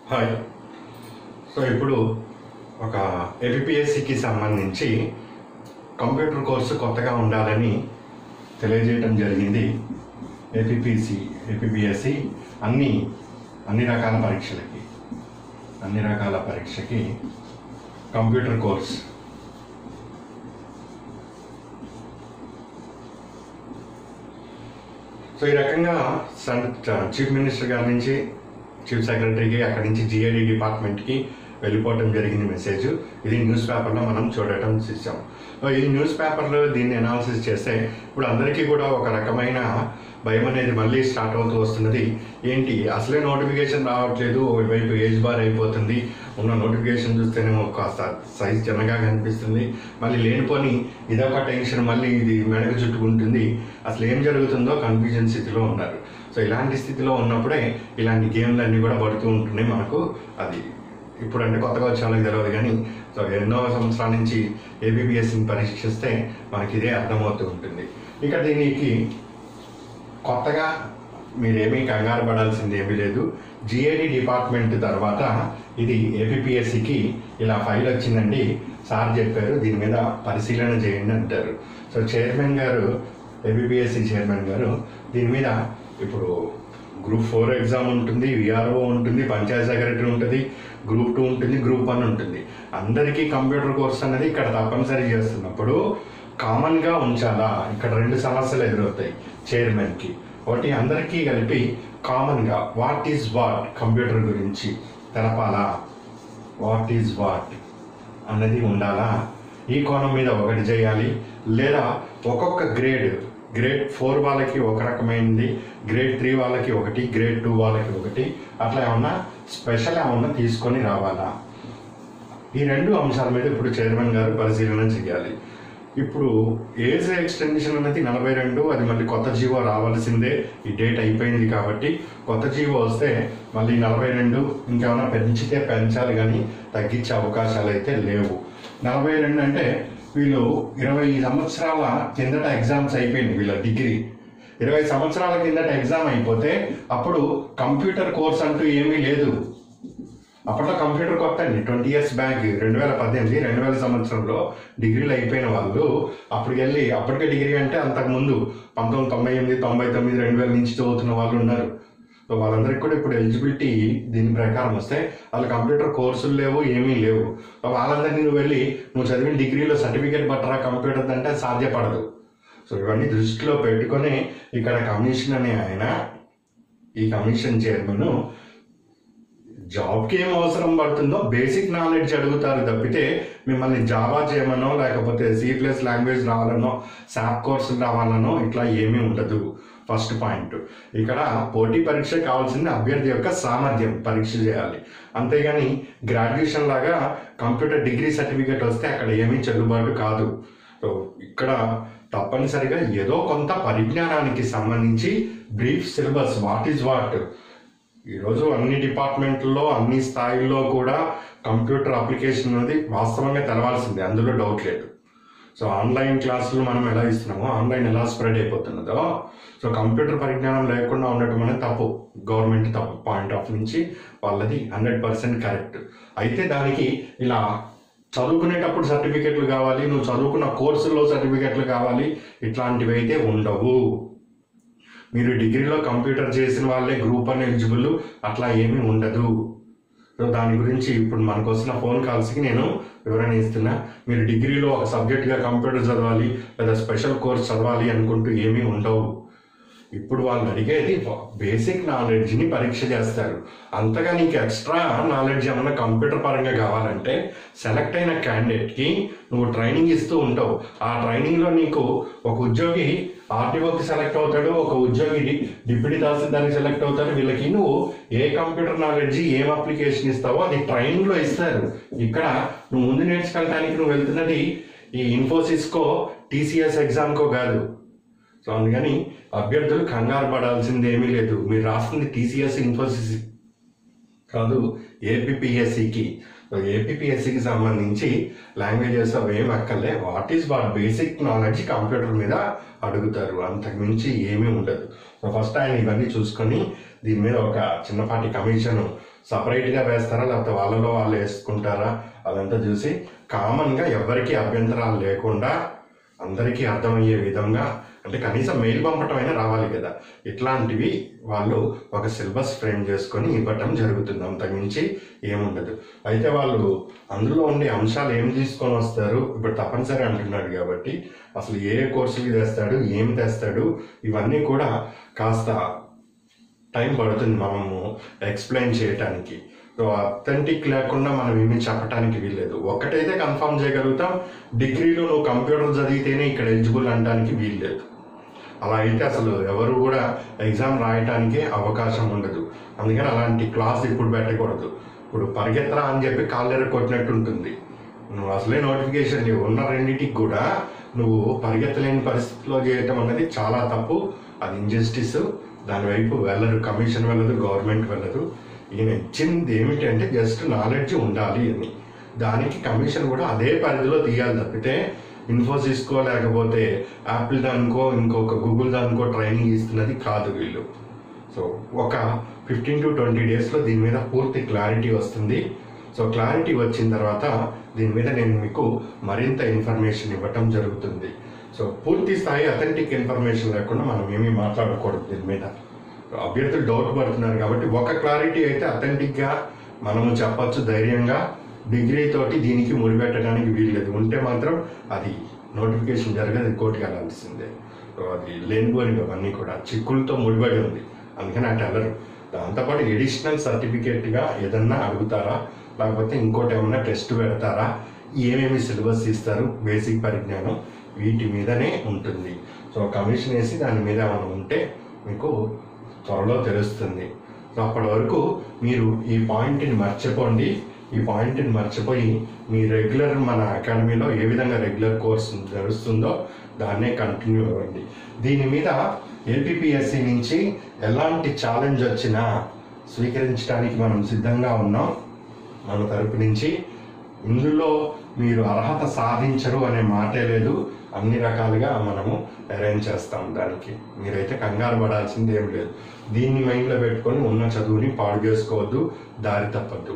hi so ఇప్పుడు ఒక ఏపీఎస్సికి సంబంధించి కంప్యూటర్ కోర్సు కొత్తగా ఉండాలని తెలియజేయడం జరిగింది ఏపీపీఎస్సి ఏపీపీఎస్సి అన్ని అన్ని రకాల పరీక్షలకి అన్ని రకాల పరీక్షకి కంప్యూటర్ కోర్స్ సో ఈ రకంగా సన్ చీఫ్ మినిస్టర్ గారి నుంచి చీఫ్ సెక్రటరీకి అక్కడి నుంచి జిఐడి డిపార్ట్మెంట్కి వెళ్ళిపోవటం జరిగింది మెసేజ్ ఇది న్యూస్ పేపర్లో మనం చూడటం చూసాం సో ఈ న్యూస్ పేపర్లో దీన్ని అనాలిసిస్ చేస్తే ఇప్పుడు అందరికీ కూడా ఒక రకమైన భయం అనేది మళ్ళీ స్టార్ట్ అవుతూ వస్తున్నది ఏంటి అసలే నోటిఫికేషన్ రావట్లేదు ఒకవైపు ఏజ్ బార్ అయిపోతుంది ఉన్న నోటిఫికేషన్ చూస్తేనేమో కాస్త సైజ్ చిన్నగా కనిపిస్తుంది మళ్ళీ లేనిపోని ఇదొక టెన్షన్ మళ్ళీ ఇది మెడకు చుట్టుకుంటుంది అసలు ఏం జరుగుతుందో కన్ఫ్యూజన్ స్థితిలో ఉన్నారు సో ఇలాంటి స్థితిలో ఉన్నప్పుడే ఇలాంటి గేమ్లు అన్నీ కూడా పడుతూ ఉంటున్నాయి మనకు అది ఇప్పుడు అంటే కొత్తగా వచ్చే వాళ్ళకి తెలియదు కానీ సో ఎన్నో సంవత్సరాల నుంచి ఏబిబిఎస్ని పరీక్షిస్తే మనకి ఇదే అర్థమవుతూ ఉంటుంది ఇక దీనికి కొత్తగా మీరేమీ కంగారు పడాల్సింది ఏమీ లేదు జిఏడి డిపార్ట్మెంట్ తర్వాత ఇది ఏపీఎస్సికి ఇలా ఫైల్ వచ్చిందండి సార్ చెప్పారు దీని మీద పరిశీలన చేయండి అంటారు సో చైర్మన్ గారు ఏపీఎస్సి చైర్మన్ గారు దీని మీద ఇప్పుడు గ్రూప్ ఫోర్ ఎగ్జామ్ ఉంటుంది విఆర్ఓ ఉంటుంది పంచాయత్ సెక్రటరీ ఉంటుంది గ్రూప్ టూ ఉంటుంది గ్రూప్ వన్ ఉంటుంది అందరికీ కంప్యూటర్ కోర్స్ అనేది ఇక్కడ తప్పనిసరి చేస్తున్నప్పుడు కామన్గా ఉంచాలా ఇక్కడ రెండు సమస్యలు ఎదురవుతాయి చైర్మన్కి ఒకటి అందరికీ కలిపి కామన్గా వాట్ ఈజ్ వాట్ కంప్యూటర్ గురించి తెలపాలా వాట్ ఈజ్ వాట్ అన్నది ఉండాలా ఈ కోణం మీద ఒకటి చేయాలి లేదా ఒక్కొక్క గ్రేడ్ గ్రేడ్ ఫోర్ వాళ్ళకి ఒక రకమైనది గ్రేడ్ త్రీ వాళ్ళకి ఒకటి గ్రేడ్ టూ వాళ్ళకి ఒకటి అట్లా ఏమన్నా స్పెషల్ ఏమన్నా తీసుకొని రావాలా ఈ రెండు అంశాల మీద ఇప్పుడు చైర్మన్ గారు పరిశీలన చేయాలి ఇప్పుడు ఏజ్ ఎక్స్టెన్షన్ అనేది నలభై రెండు అది మళ్ళీ కొత్త జీవో రావాల్సిందే ఈ డేట్ అయిపోయింది కాబట్టి కొత్త జీవో వస్తే మళ్ళీ నలభై రెండు ఇంకేమైనా పెంచితే పెంచాలి కానీ తగ్గించే అవకాశాలు అయితే లేవు నలభై రెండు అంటే వీళ్ళు ఇరవై సంవత్సరాల కిందట ఎగ్జామ్స్ అయిపోయింది వీళ్ళ డిగ్రీ ఇరవై సంవత్సరాల కిందట ఎగ్జామ్ అయిపోతే అప్పుడు కంప్యూటర్ కోర్స్ అంటూ ఏమీ లేదు అప్పట్లో కంప్యూటర్ కొత్త అండి ట్వంటీ ఇయర్స్ బ్యాక్ రెండు వేల పద్దెనిమిది రెండు వేల సంవత్సరంలో డిగ్రీలు అయిపోయిన వాళ్ళు అప్పటికి వెళ్ళి అప్పటికే డిగ్రీ అంటే అంతకుముందు పంతొమ్మిది తొంభై ఎనిమిది తొంభై తొమ్మిది రెండు వేల నుంచి చదువుతున్న వాళ్ళు ఉన్నారు సో వాళ్ళందరికీ కూడా ఇప్పుడు ఎలిజిబిలిటీ దీని ప్రకారం వస్తే వాళ్ళ కంప్యూటర్ కోర్సులు లేవు ఏమీ లేవు సో వాళ్ళందరినీ నువ్వు వెళ్ళి నువ్వు చదివిన డిగ్రీలో సర్టిఫికేట్ పట్టరా కంప్యూటర్ అంటే సాధ్యపడదు సో ఇవన్నీ దృష్టిలో పెట్టుకొని ఇక్కడ కమిషన్ అనే ఆయన ఈ కమిషన్ చైర్మన్ జాబ్కి ఏం అవసరం పడుతుందో బేసిక్ నాలెడ్జ్ అడుగుతారు తప్పితే మిమ్మల్ని జావా చేయమనో లేకపోతే సి ప్లస్ లాంగ్వేజ్ రావాలనో శాప్ కోర్సులు రావాలనో ఇట్లా ఏమీ ఉండదు ఫస్ట్ పాయింట్ ఇక్కడ పోటీ పరీక్ష కావాల్సింది అభ్యర్థి యొక్క సామర్థ్యం పరీక్ష చేయాలి అంతేగాని గ్రాడ్యుయేషన్ లాగా కంప్యూటర్ డిగ్రీ సర్టిఫికేట్ వస్తే అక్కడ ఏమీ చెల్లుబాటు కాదు సో ఇక్కడ తప్పనిసరిగా ఏదో కొంత పరిజ్ఞానానికి సంబంధించి brief syllabus what is what ఈరోజు అన్ని డిపార్ట్మెంట్లో అన్ని స్థాయిల్లో కూడా కంప్యూటర్ అప్లికేషన్ అనేది వాస్తవంగా తెలవాల్సిందే అందులో డౌట్ లేదు సో ఆన్లైన్ క్లాసులు మనం ఎలా ఇస్తున్నామో ఆన్లైన్ ఎలా స్ప్రెడ్ అయిపోతున్నదో సో కంప్యూటర్ పరిజ్ఞానం లేకుండా ఉండటం అనేది తప్పు గవర్నమెంట్ తప్పు పాయింట్ ఆఫ్ నుంచి వాళ్ళది హండ్రెడ్ పర్సెంట్ కరెక్ట్ అయితే దానికి ఇలా చదువుకునేటప్పుడు సర్టిఫికెట్లు కావాలి నువ్వు చదువుకున్న కోర్సుల్లో సర్టిఫికెట్లు కావాలి ఇట్లాంటివి అయితే ఉండవు మీరు డిగ్రీలో కంప్యూటర్ చేసిన వాళ్ళే గ్రూప్ అని ఎలిజిబుల్ అట్లా ఏమీ ఉండదు సో దాని గురించి ఇప్పుడు మనకు వస్తున్న ఫోన్ కాల్స్కి నేను వివరణ ఇస్తున్నా మీరు డిగ్రీలో ఒక సబ్జెక్ట్గా కంప్యూటర్ చదవాలి లేదా స్పెషల్ కోర్స్ చదవాలి అనుకుంటూ ఏమీ ఉండవు ఇప్పుడు వాళ్ళు అడిగేది బేసిక్ నాలెడ్జ్ని పరీక్ష చేస్తారు అంతగా నీకు ఎక్స్ట్రా నాలెడ్జ్ ఏమన్నా కంప్యూటర్ పరంగా కావాలంటే సెలెక్ట్ అయిన క్యాండిడేట్కి నువ్వు ట్రైనింగ్ ఇస్తూ ఉంటావు ఆ ట్రైనింగ్లో నీకు ఒక ఉద్యోగి ఆర్టీఓకి సెలెక్ట్ అవుతాడు ఒక ఉద్యోగి డిప్యూటీ తహసీల్దార్కి సెలెక్ట్ అవుతాడు వీళ్ళకి నువ్వు ఏ కంప్యూటర్ నాలెడ్జ్ ఏం అప్లికేషన్ ఇస్తావో అది ట్రైనింగ్లో ఇస్తారు ఇక్కడ నువ్వు ముందు నేర్చుకోవడానికి నువ్వు వెళ్తున్నది ఈ ఇన్ఫోసిస్కో టీసీఎస్ ఎగ్జామ్కో కాదు సో అందుకని అభ్యర్థులు కంగారు పడాల్సింది ఏమీ లేదు మీరు రాస్తుంది టీసీఎస్ ఇన్ఫోసిస్ కాదు ఏపీఎస్సికి ఏపీఎస్సికి సంబంధించి లాంగ్వేజెస్ అవి ఏం అక్కర్లే what is what basic knowledge computer మీద అడుగుతారు అంతకు మించి ఏమీ ఉండదు సో ఫస్ట్ ఆయన ఇవన్నీ చూసుకొని దీని మీద ఒక చిన్నపాటి కమిషన్ సపరేట్గా వేస్తారా లేకపోతే వాళ్ళలో వాళ్ళు వేసుకుంటారా అదంతా చూసి కామన్గా ఎవరికి అభ్యంతరాలు లేకుండా అందరికీ అర్థమయ్యే విధంగా అంటే కనీసం మెయిల్ పంపటం అయినా రావాలి కదా ఇట్లాంటివి వాళ్ళు ఒక సిలబస్ ఫ్రేమ్ చేసుకొని ఇవ్వటం జరుగుతుంది అంతకుమించి ఏముండదు అయితే వాళ్ళు అందులో ఉండే అంశాలు ఏం తీసుకొని వస్తారు ఇప్పుడు తప్పనిసరి అంటున్నాడు కాబట్టి అసలు ఏ కోర్సులు తెస్తాడు ఏం తెస్తాడు ఇవన్నీ కూడా కాస్త టైం పడుతుంది మనము ఎక్స్ప్లెయిన్ చేయటానికి సో అథెంటిక్ లేకుండా మనం ఏమీ చెప్పడానికి వీల్లేదు ఒక్కటైతే కన్ఫర్మ్ చేయగలుగుతాం డిగ్రీలో నువ్వు కంప్యూటర్ చదివితేనే ఇక్కడ ఎలిజిబుల్ అనడానికి వీల్లేదు అలా అయితే అసలు ఎవరు కూడా ఎగ్జామ్ రాయటానికే అవకాశం ఉండదు అందుకని అలాంటి క్లాస్ ఇప్పుడు పెట్టకూడదు ఇప్పుడు పరిగెత్తరా అని చెప్పి కాళ్ళెర కొట్టినట్టు ఉంటుంది నువ్వు అసలే నోటిఫికేషన్ లేవు ఉన్న రెండింటికి కూడా నువ్వు పరిగెత్తలేని పరిస్థితిలో చేయటం అనేది చాలా తప్పు అది ఇంజస్టిస్ దాని వైపు వెళ్ళదు కమిషన్ వెళ్ళదు గవర్నమెంట్ వెళ్ళదు ఈయన ఇచ్చింది ఏమిటంటే జస్ట్ నాలెడ్జ్ ఉండాలి అని దానికి కమిషన్ కూడా అదే పరిధిలో తీయాలి తప్పితే ఇన్ఫోసిస్కో లేకపోతే యాపిల్ దానికో ఇంకొక గూగుల్ దానికో ట్రైనింగ్ ఇస్తున్నది కాదు వీళ్ళు సో ఒక ఫిఫ్టీన్ టు ట్వంటీ డేస్లో దీని మీద పూర్తి క్లారిటీ వస్తుంది సో క్లారిటీ వచ్చిన తర్వాత దీని మీద నేను మీకు మరింత ఇన్ఫర్మేషన్ ఇవ్వటం జరుగుతుంది సో పూర్తి స్థాయి అథెంటిక్ ఇన్ఫర్మేషన్ లేకుండా మనం ఏమీ మాట్లాడకూడదు దీని మీద అభ్యర్థులు డౌట్ పడుతున్నారు కాబట్టి ఒక క్లారిటీ అయితే అథెంటిక్గా మనము చెప్పొచ్చు ధైర్యంగా డిగ్రీ తోటి దీనికి ముడిపెట్టడానికి వీల్లేదు ఉంటే మాత్రం అది నోటిఫికేషన్ జరగదు కోర్టుకి వెళ్ళాల్సిందే సో అది లేనిపోయినవి అవన్నీ కూడా చిక్కులతో ముడిపడి ఉంది అందుకని అటు వెళ్ళరు దాంతోపాటు ఎడిషనల్ సర్టిఫికేట్గా ఏదన్నా అడుగుతారా లేకపోతే ఇంకోటి ఏమన్నా టెస్ట్ పెడతారా ఏమేమి సిలబస్ ఇస్తారు బేసిక్ పరిజ్ఞానం వీటి మీదనే ఉంటుంది సో కమిషన్ వేసి దాని మీద ఏమైనా ఉంటే మీకు త్వరలో తెలుస్తుంది సో అప్పటి వరకు మీరు ఈ పాయింట్ని మర్చిపోండి ఈ పాయింట్ని మర్చిపోయి మీ రెగ్యులర్ మన అకాడమీలో ఏ విధంగా రెగ్యులర్ కోర్స్ జరుగుతుందో దాన్నే కంటిన్యూ అవ్వండి దీని మీద ఏపీపీఎస్సి నుంచి ఎలాంటి ఛాలెంజ్ వచ్చినా స్వీకరించడానికి మనం సిద్ధంగా ఉన్నాం మన తరపు నుంచి ఇందులో మీరు అర్హత సాధించరు అనే మాటే లేదు అన్ని రకాలుగా మనము అరేంజ్ చేస్తాం దానికి మీరైతే కంగారు పడాల్సింది ఏం లేదు దీన్ని మైండ్లో పెట్టుకొని ఉన్న చదువుని పాడు చేసుకోవద్దు దారి తప్పద్దు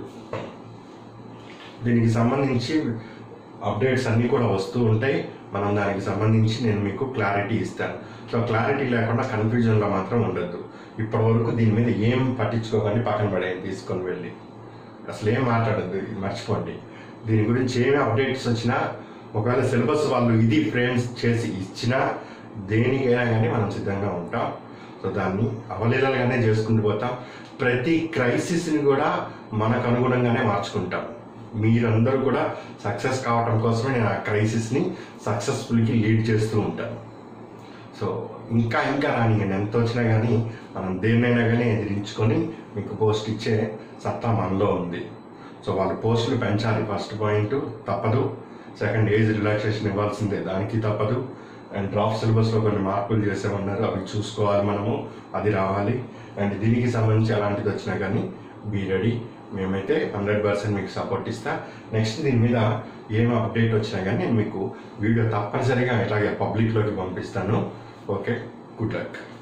దీనికి సంబంధించి అప్డేట్స్ అన్నీ కూడా వస్తూ ఉంటాయి మనం దానికి సంబంధించి నేను మీకు క్లారిటీ ఇస్తాను సో క్లారిటీ లేకుండా కన్ఫ్యూజన్లో మాత్రం ఉండద్దు ఇప్పటి వరకు దీని మీద ఏం పట్టించుకోకండి పక్కన పడేయండి తీసుకొని వెళ్ళి అసలు ఏం మాట్లాడద్దు ఇది మర్చిపోండి దీని గురించి ఏమి అప్డేట్స్ వచ్చినా ఒకవేళ సిలబస్ వాళ్ళు ఇది ఫ్రేమ్స్ చేసి ఇచ్చినా దేనికైనా కానీ మనం సిద్ధంగా ఉంటాం సో దాన్ని అవలీలగానే చేసుకుంటూ పోతాం ప్రతి క్రైసిస్ని కూడా మనకు అనుగుణంగానే మార్చుకుంటాం మీరందరూ కూడా సక్సెస్ కావటం కోసమే నేను ఆ క్రైసిస్ని సక్సెస్ఫుల్కి లీడ్ చేస్తూ ఉంటాను సో ఇంకా ఇంకా రానియండి ఎంత వచ్చినా కానీ మనం దేన్నైనా కానీ ఎదిరించుకొని మీకు పోస్ట్ ఇచ్చే సత్తా మనలో ఉంది సో వాళ్ళు పోస్టులు పెంచాలి ఫస్ట్ పాయింట్ తప్పదు సెకండ్ ఏజ్ రిలాక్సేషన్ ఇవ్వాల్సిందే దానికి తప్పదు అండ్ డ్రాప్ సిలబస్లో కొన్ని మార్పులు చేసామన్నారు అవి చూసుకోవాలి మనము అది రావాలి అండ్ దీనికి సంబంధించి ఎలాంటిది వచ్చినా కానీ బీ రెడీ మేమైతే హండ్రెడ్ పర్సెంట్ మీకు సపోర్ట్ ఇస్తా నెక్స్ట్ దీని మీద ఏం అప్డేట్ వచ్చినా కానీ నేను మీకు వీడియో తప్పనిసరిగా ఇలాగే పబ్లిక్లోకి పంపిస్తాను ఓకే గుడ్ లక్